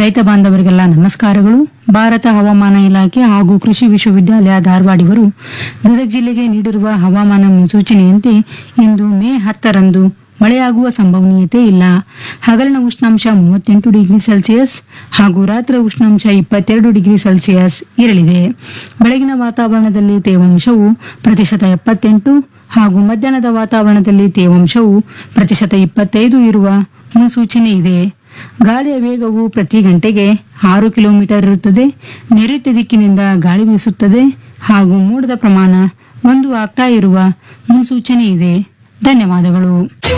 ರೈತ ಬಾಂಧವರಿಗೆಲ್ಲ ನಮಸ್ಕಾರಗಳು ಭಾರತ ಹವಾಮಾನ ಇಲಾಖೆ ಹಾಗೂ ಕೃಷಿ ವಿಶ್ವವಿದ್ಯಾಲಯ ಧಾರವಾಡ ಇವರು ಗದಗ ಜಿಲ್ಲೆಗೆ ನೀಡಿರುವ ಹವಾಮಾನ ಮುನ್ಸೂಚನೆಯಂತೆ ಇಂದು ಮೇ ಹತ್ತರಂದು ಮಳೆಯಾಗುವ ಸಂಭವನೀಯತೆ ಇಲ್ಲ ಹಗಲಿನ ಉಷ್ಣಾಂಶ ಮೂವತ್ತೆಂಟು ಡಿಗ್ರಿ ಸೆಲ್ಸಿಯಸ್ ಹಾಗೂ ರಾತ್ರಿ ಉಷ್ಣಾಂಶ ಇಪ್ಪತ್ತೆರಡು ಡಿಗ್ರಿ ಸೆಲ್ಸಿಯಸ್ ಇರಲಿದೆ ಬೆಳಗಿನ ವಾತಾವರಣದಲ್ಲಿ ತೇವಾಂಶವು ಪ್ರತಿಶತ ಎಪ್ಪತ್ತೆಂಟು ಹಾಗೂ ಮಧ್ಯಾಹ್ನದ ವಾತಾವರಣದಲ್ಲಿ ತೇವಾಂಶವು ಪ್ರತಿಶತ ಇಪ್ಪತ್ತೈದು ಇರುವ ಮುನ್ಸೂಚನೆ ಇದೆ ಗಾಳಿಯ ವೇಗವು ಪ್ರತಿ ಗಂಟೆಗೆ ಆರು ಕಿಲೋಮೀಟರ್ ಇರುತ್ತದೆ ನೈಋತ್ಯ ದಿಕ್ಕಿನಿಂದ ಗಾಳಿ ಬೀಸುತ್ತದೆ ಹಾಗೂ ಮೋಡದ ಪ್ರಮಾಣ ಒಂದು ಆಗ್ತಾ ಇರುವ ಮುನ್ಸೂಚನೆ ಇದೆ ಧನ್ಯವಾದಗಳು